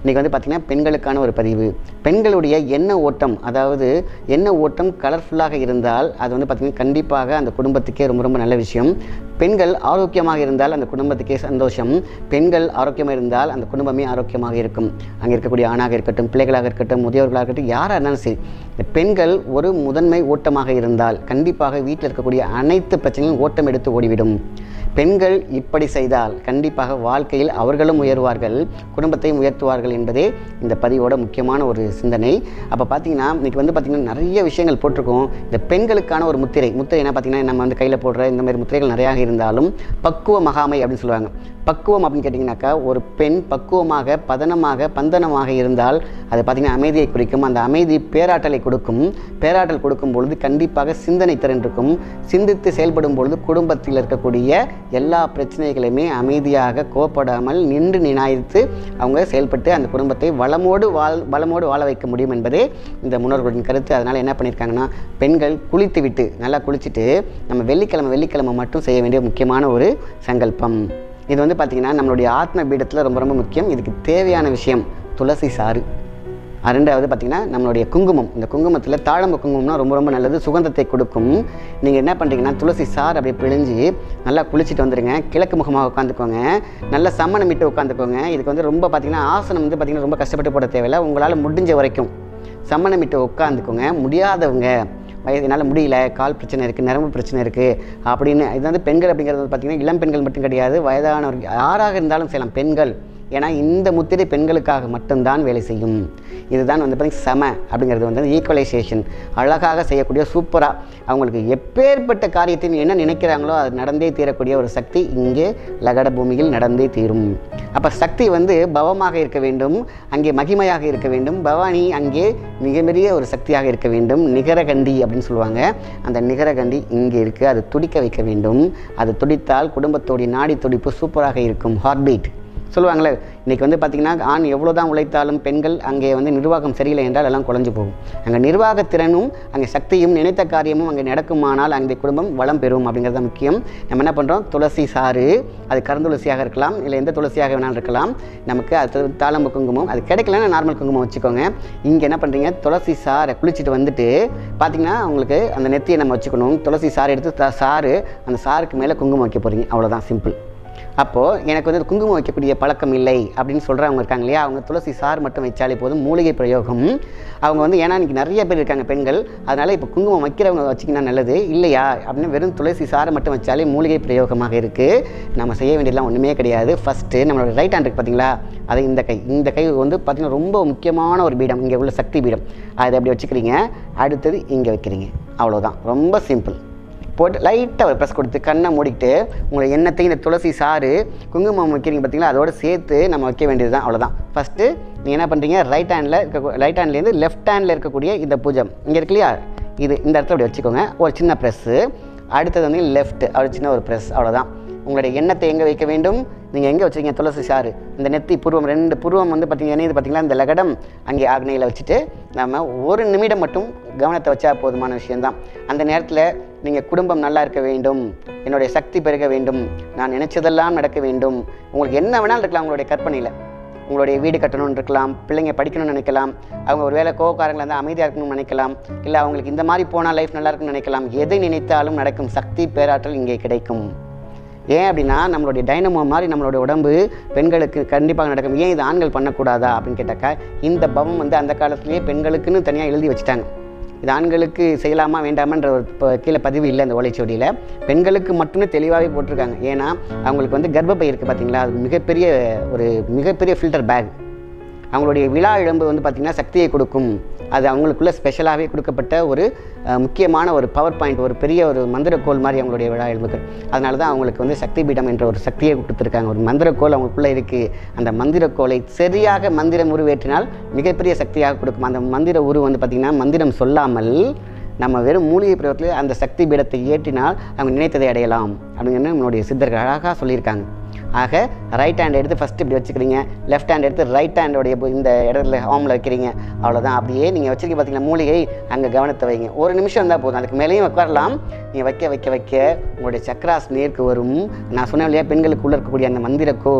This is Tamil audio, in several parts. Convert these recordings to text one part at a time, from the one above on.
இன்றைக்கி வந்து பார்த்திங்கன்னா பெண்களுக்கான ஒரு பதிவு பெண்களுடைய எண்ண ஓட்டம் அதாவது எண்ண ஓட்டம் கலர்ஃபுல்லாக இருந்தால் அது வந்து பார்த்திங்கன்னா கண்டிப்பாக அந்த குடும்பத்துக்கே ரொம்ப ரொம்ப நல்ல விஷயம் பெண்கள் ஆரோக்கியமாக இருந்தால் அந்த குடும்பத்துக்கே சந்தோஷம் பெண்கள் ஆரோக்கியமாக இருந்தால் அந்த குடும்பமே ஆரோக்கியமாக இருக்கும் அங்கே இருக்கக்கூடிய ஆணாக இருக்கட்டும் பிள்ளைகளாக இருக்கட்டும் முதியோர்களாக இருக்கட்டும் யாராக இருந்தாலும் சரி இந்த பெண்கள் ஒரு முதன்மை ஓட்டமாக இருந்தால் கண்டிப்பாக வீட்டில் இருக்கக்கூடிய அனைத்து பிரச்சனையும் ஓட்டம் எடுத்து ஓடிவிடும் பெண்கள் இப்படி செய்தால் கண்டிப்பாக வாழ்க்கையில் அவர்களும் உயர்வார்கள் குடும்பத்தையும் உயர்த்துவார்கள் என்பதே இந்த பதிவோட முக்கியமான ஒரு சிந்தனை அப்போ பார்த்தீங்கன்னா இன்றைக்கி வந்து பார்த்திங்கன்னா நிறைய விஷயங்கள் போட்டிருக்கோம் இந்த பெண்களுக்கான ஒரு முத்திரை முத்திரை என்ன பார்த்திங்கன்னா நம்ம வந்து கையில் போடுற இந்த மாதிரி முத்திரைகள் நிறையாக இருந்தாலும் பக்குவ மகாமை அப்படின்னு சொல்லுவாங்க பக்குவம் அப்படின்னு கேட்டிங்கனாக்கா ஒரு பெண் பக்குவமாக பதனமாக பந்தனமாக இருந்தால் அது பார்த்திங்கன்னா அமைதியை குறிக்கும் அந்த அமைதி பேராற்றலை கொடுக்கும் பேராற்றல் கொடுக்கும் பொழுது கண்டிப்பாக சிந்தனை திறன் இருக்கும் சிந்தித்து செயல்படும் பொழுது குடும்பத்தில் இருக்கக்கூடிய எல்லா பிரச்சனைகளையுமே அமைதியாக கோப்படாமல் நின்று நினாய்த்து அவங்க செயல்பட்டு அந்த குடும்பத்தை வளமோடு வாழ் வளமோடு வாழ வைக்க முடியும் என்பதே இந்த முன்னோர்களின் கருத்து அதனால் என்ன பண்ணியிருக்காங்கன்னா பெண்கள் குளித்து விட்டு நல்லா குளிச்சுட்டு நம்ம வெள்ளிக்கிழமை வெள்ளிக்கிழமை மட்டும் செய்ய வேண்டிய முக்கியமான ஒரு சங்கல்பம் இது வந்து பார்த்திங்கன்னா நம்மளுடைய ஆத்ம பீடத்தில் ரொம்ப ரொம்ப முக்கியம் இதுக்கு தேவையான விஷயம் துளசி சாறு அது ரெண்டாவது பார்த்திங்கன்னா நம்மளுடைய குங்குமம் இந்த குங்குமத்தில் தாழம்பு குங்குமம்னா ரொம்ப ரொம்ப நல்லது சுகந்தத்தை கொடுக்கும் நீங்கள் என்ன பண்ணுறீங்கன்னா துளசி சாறு அப்படியே பிழிஞ்சு நல்லா குளிச்சுட்டு வந்துடுங்க கிழக்கு முகமாக உட்காந்துக்கோங்க நல்லா சம்மணமிட்டு உட்காந்துக்கோங்க இதுக்கு வந்து ரொம்ப பார்த்திங்கன்னா ஆசனம் வந்து பார்த்திங்கன்னா ரொம்ப கஷ்டப்பட்டு போட தேவையில்லை உங்களால் முடிஞ்ச வரைக்கும் சம்மணமிட்டு உட்காந்துக்கோங்க முடியாதவங்க வயது என்னால் முடியல கால் பிரச்சனை இருக்குது நரம்பு பிரச்சனை இருக்குது அப்படின்னு இது வந்து பெண்கள் அப்படிங்கிறது வந்து பார்த்திங்கன்னா இளம் பெண்கள் மட்டும் கிடையாது வயதானவர்கள் யாராக இருந்தாலும் செய்யலாம் பெண்கள் ஏன்னா இந்த முத்திரை பெண்களுக்காக மட்டும்தான் வேலை செய்யும் இதுதான் வந்து பார்த்திங்கன்னா சம அப்படிங்கிறது வந்து ஈக்குவலைசேஷன் அழகாக செய்யக்கூடிய சூப்பராக அவங்களுக்கு எப்பேற்பட்ட காரியத்தையும் என்ன நினைக்கிறாங்களோ அது நடந்தே தீரக்கூடிய ஒரு சக்தி இங்கே லகட பூமியில் நடந்தே தீரும் அப்போ சக்தி வந்து பவமாக இருக்க வேண்டும் அங்கே மகிமையாக இருக்க வேண்டும் பவானி அங்கே மிகப்பெரிய ஒரு சக்தியாக இருக்க வேண்டும் நிகரகண்டி அப்படின்னு சொல்லுவாங்க அந்த நிகரகண்டி இங்கே இருக்குது அது துடிக்க வைக்க வேண்டும் அது துடித்தால் குடும்பத்தோடைய நாடி துடிப்பு சூப்பராக இருக்கும் ஹார்ட் பீட் சொல்லுவாங்களே இன்றைக்கி வந்து பார்த்திங்கன்னா ஆண் எவ்வளோ தான் உழைத்தாலும் பெண்கள் அங்கே வந்து நிர்வாகம் சரியில்லை என்றால் எல்லாம் குறைஞ்சு போகும் அங்கே நிர்வாகத்திறனும் அங்கே சக்தியும் நினைத்த காரியமும் அங்கே நடக்குமானால் அந்த குடும்பம் வளம் பெறும் அப்படிங்கிறது தான் முக்கியம் நம்ம என்ன பண்ணுறோம் துளசி சாறு அது கருந்துளசியாக இருக்கலாம் இல்லை எந்த துளசியாக வேணாலும் இருக்கலாம் நமக்கு அது தாளம்பு குங்குமம் அது கிடைக்கலன்னா நார்மல் குங்குமம் வச்சுக்கோங்க இங்கே என்ன பண்ணுறீங்க துளசி சாறை குளிச்சுட்டு வந்துட்டு பார்த்திங்கன்னா உங்களுக்கு அந்த நெத்தியை நம்ம வச்சுக்கணும் துளசி சாறு எடுத்து த- சாறு அந்த சாருக்கு மேலே குங்குமம் வைக்க போகிறீங்க அவ்வளோதான் சிம்பிள் அப்போது எனக்கு வந்து குங்குமம் வைக்கக்கூடிய பழக்கம் இல்லை அப்படின்னு சொல்கிறவங்க இருக்காங்க இல்லையா அவங்க துளசி சாறு மட்டும் வச்சாலே போதும் மூலிகை பிரயோகம் அவங்க வந்து ஏன்னா இன்றைக்கி நிறைய பேர் இருக்காங்க பெண்கள் அதனால் இப்போ குங்குமம் வைக்கிறவங்க வச்சிங்கன்னா நல்லது இல்லையா அப்படின்னு வெறும் துளசி சாறை மட்டும் வச்சாலே மூலிகை பிரயோகமாக இருக்குது நம்ம செய்ய வேண்டியதெல்லாம் ஒன்றுமே கிடையாது ஃபஸ்ட்டு நம்மளோட ரைட் ஹேண்ட் இருக்கு பார்த்தீங்களா அது இந்த கை இந்த கை வந்து பார்த்திங்கன்னா ரொம்ப முக்கியமான ஒரு பீடம் இங்கே உள்ள சக்தி பீடம் அதை அப்படி வச்சுக்கிறீங்க அடுத்தது இங்கே வைக்கிறீங்க அவ்வளோதான் ரொம்ப சிம்பிள் போட்டு லைட்டாக ஒரு ப்ரெஸ் கொடுத்து கண்ணை மூடிக்கிட்டு உங்களை எண்ணத்தையும் இந்த துளசி சாறு குங்குமம் வைக்கிறீங்க பார்த்தீங்களா அதோட சேர்த்து நம்ம வைக்க வேண்டியது தான் அவ்வளோதான் ஃபஸ்ட்டு நீங்கள் என்ன பண்ணுறீங்க ரைட் ஹேண்டில் இருக்க ரைட் ஹேண்ட்லேருந்து லெஃப்ட் ஹேண்டில் இருக்கக்கூடிய இந்த பூஜை இங்கே இருக்கு இல்லையா இது இந்த இடத்துல அப்படி வச்சுக்கோங்க ஒரு சின்ன ப்ரெஸ்ஸு அடுத்தது வந்து லெஃப்ட் ஒரு சின்ன ஒரு ப்ரெஸ் அவ்வளோதான் உங்களுடைய எண்ணத்தை எங்கே வைக்க வேண்டும் நீங்கள் எங்கே வச்சுருக்கீங்க துளசி சாறு இந்த நெத்தி புருவம் ரெண்டு புருவம் வந்து பார்த்தீங்கன்னா இது பார்த்தீங்களா இந்த லகடம் அங்கே ஆக்னையில் வச்சுட்டு நம்ம ஒரு நிமிடம் மட்டும் கவனத்தை வச்சா போதுமான விஷயம்தான் அந்த நேரத்தில் நீங்கள் குடும்பம் நல்லா இருக்க வேண்டும் என்னுடைய சக்தி பெருக வேண்டும் நான் நினைச்சதெல்லாம் நடக்க வேண்டும் உங்களுக்கு என்ன வேணாலும் இருக்கலாம் உங்களுடைய கற்பனையில் உங்களுடைய வீடு கட்டணும்னு இருக்கலாம் பிள்ளைங்க படிக்கணும்னு நினைக்கலாம் அவங்க ஒரு வேளை கோவக்காரங்களா இருந்தால் அமைதியாக இருக்கணும்னு நினைக்கலாம் இல்லை அவங்களுக்கு இந்த மாதிரி போனால் லைஃப் நல்லா இருக்கும்னு நினைக்கலாம் எதை நினைத்தாலும் நடக்கும் சக்தி பேராற்றல் இங்கே கிடைக்கும் ஏன் அப்படின்னா நம்மளுடைய டைனமோ மாதிரி நம்மளுடைய உடம்பு பெண்களுக்கு கண்டிப்பாக நடக்கும் ஏன் இது ஆண்கள் பண்ணக்கூடாதா அப்படின்னு கேட்டாக்கா இந்த பவம் வந்து அந்த காலத்திலேயே பெண்களுக்குன்னு தனியாக எழுதி வச்சுட்டாங்க இது ஆண்களுக்கு செய்யலாமா வேண்டாமான்ற ஒரு ப- கீழே பதிவு இல்லை அந்த ஓலைச்சுவடியில் பெண்களுக்கு மட்டுமே தெளிவாகவே போட்டிருக்காங்க ஏன்னா அவங்களுக்கு வந்து கர்ப்பப்பை இருக்குது பார்த்தீங்களா அது மிகப்பெரிய ஒரு மிகப்பெரிய ஃபில்டர் பேக் அவங்களுடைய விழா இழம்பு வந்து பார்த்திங்கன்னா சக்தியை கொடுக்கும் அது அவங்களுக்குள்ள ஸ்பெஷலாகவே கொடுக்கப்பட்ட ஒரு அஹ், முக்கியமான ஒரு பவர் பாயிண்ட் ஒரு பெரிய ஒரு மந்திரக்கோல் மாதிரி அவங்களுடைய விழா எலும்புகள் அதனால தான் அவங்களுக்கு வந்து சக்தி பீடம் என்ற ஒரு சக்தியை கொடுத்துருக்காங்க ஒரு மந்திரக்கோல் அவங்களுக்குள்ளே இருக்குது அந்த மந்திரக்கோலை சரியாக மந்திரம் உருவேற்றினால் மிகப்பெரிய சக்தியாக கொடுக்கும் அந்த மந்திர உரு வந்து பார்த்திங்கன்னா மந்திரம் சொல்லாமல் நம்ம வெறும் மூலிகை பிரயோகத்தில் அந்த சக்தி பீடத்தை ஏற்றினால் அவங்க நினைத்ததை அடையலாம் அப்படிங்கிறது நம்மளுடைய சித்தர்கள் அழகாக சொல்லியிருக்காங்க ஆக ரைட் ஹேண்ட் எடுத்து ஃபஸ்ட்டு இப்படி வச்சுக்கிறீங்க லெஃப்ட் ஹேண்ட் எடுத்து ரைட் ஹேண்டோடைய இந்த இடத்துல ஹோமில் வைக்கிறீங்க அவ்வளோதான் அப்படியே நீங்கள் வச்சிருக்க பார்த்தீங்கன்னா மூலிகை அங்கே கவனத்தை வைங்க ஒரு நிமிஷம் இருந்தால் போதும் அதுக்கு மேலேயும் உட்காரலாம் நீங்கள் வைக்க வைக்க வைக்க உங்களுடைய சக்கராஸ் நேருக்கு வரும் நான் சொன்னேன் இல்லையா பெண்களுக்குள்ளே இருக்கக்கூடிய அந்த மந்திரக்கோல்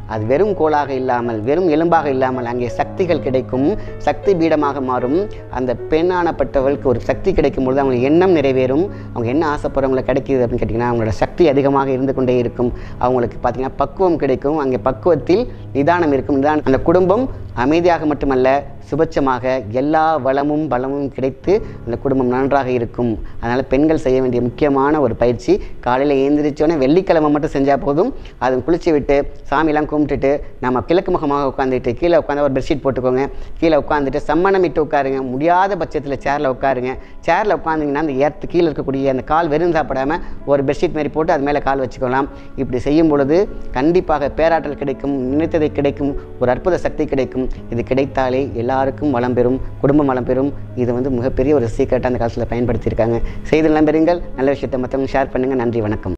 அது வெறும் கோலாக இல்லாமல் வெறும் எலும்பாக இல்லாமல் அங்கே சக்திகள் கிடைக்கும் சக்தி பீடமாக மாறும் அந்த பெண்ணானப்பட்டவளுக்கு ஒரு சக்தி கிடைக்கும் பொழுது அவங்க எண்ணம் நிறைவேறும் அவங்க என்ன ஆசைப்படுறவங்களுக்கு கிடைக்கிது அப்படின்னு கேட்டிங்கன்னா அவங்களோட சக்தி அதிகமாக இருந்து கொண்டே இருக்கும் அவங்களுக்கு பார்த்திங்கன்னா பக்குவம் கிடைக்கும் அங்கே பக்குவத்தில் நிதானம் இருக்கும் நிதானம் அந்த குடும்பம் அமைதியாக மட்டுமல்ல சுபட்சமாக எல்லா வளமும் பலமும் கிடைத்து அந்த குடும்பம் நன்றாக இருக்கும் அதனால் பெண்கள் செய்ய வேண்டிய முக்கியமான ஒரு பயிற்சி காலையில் எழுந்திரிச்சோன்னே வெள்ளிக்கிழமை மட்டும் செஞ்சால் போதும் அதை குளிச்சு விட்டு சாமியெல்லாம் கும்பிட்டுட்டு நம்ம கிழக்கு முகமாக உட்காந்துட்டு கீழே உட்காந்து ஒரு பெட்ஷீட் போட்டுக்கோங்க கீழே உட்காந்துட்டு சம்மணம் இட்டு உட்காருங்க முடியாத பட்சத்தில் சேரில் உட்காருங்க சேரில் உட்காந்திங்கன்னா அந்த ஏற்று கீழே இருக்கக்கூடிய அந்த கால் வெறும் சாப்பிடாம ஒரு பெட்ஷீட் மாரி போட்டு அது மேலே கால் வச்சுக்கலாம் இப்படி செய்யும் பொழுது கண்டிப்பாக பேராற்றல் கிடைக்கும் நினைத்ததை கிடைக்கும் ஒரு அற்புத சக்தி கிடைக்கும் இது கிடைத்தாலே எல்லாருக்கும் வளம் பெறும் குடும்பம் வளம் பெறும் இது வந்து மிகப்பெரிய ஒரு சீக்கிரட்டாக அந்த காலத்தில் பயன்படுத்தியிருக்காங்க செய்து நலம் பெறுங்கள் நல்ல விஷயத்தை மற்றவங்க ஷேர் பண்ணுங்கள் நன்றி வணக்கம்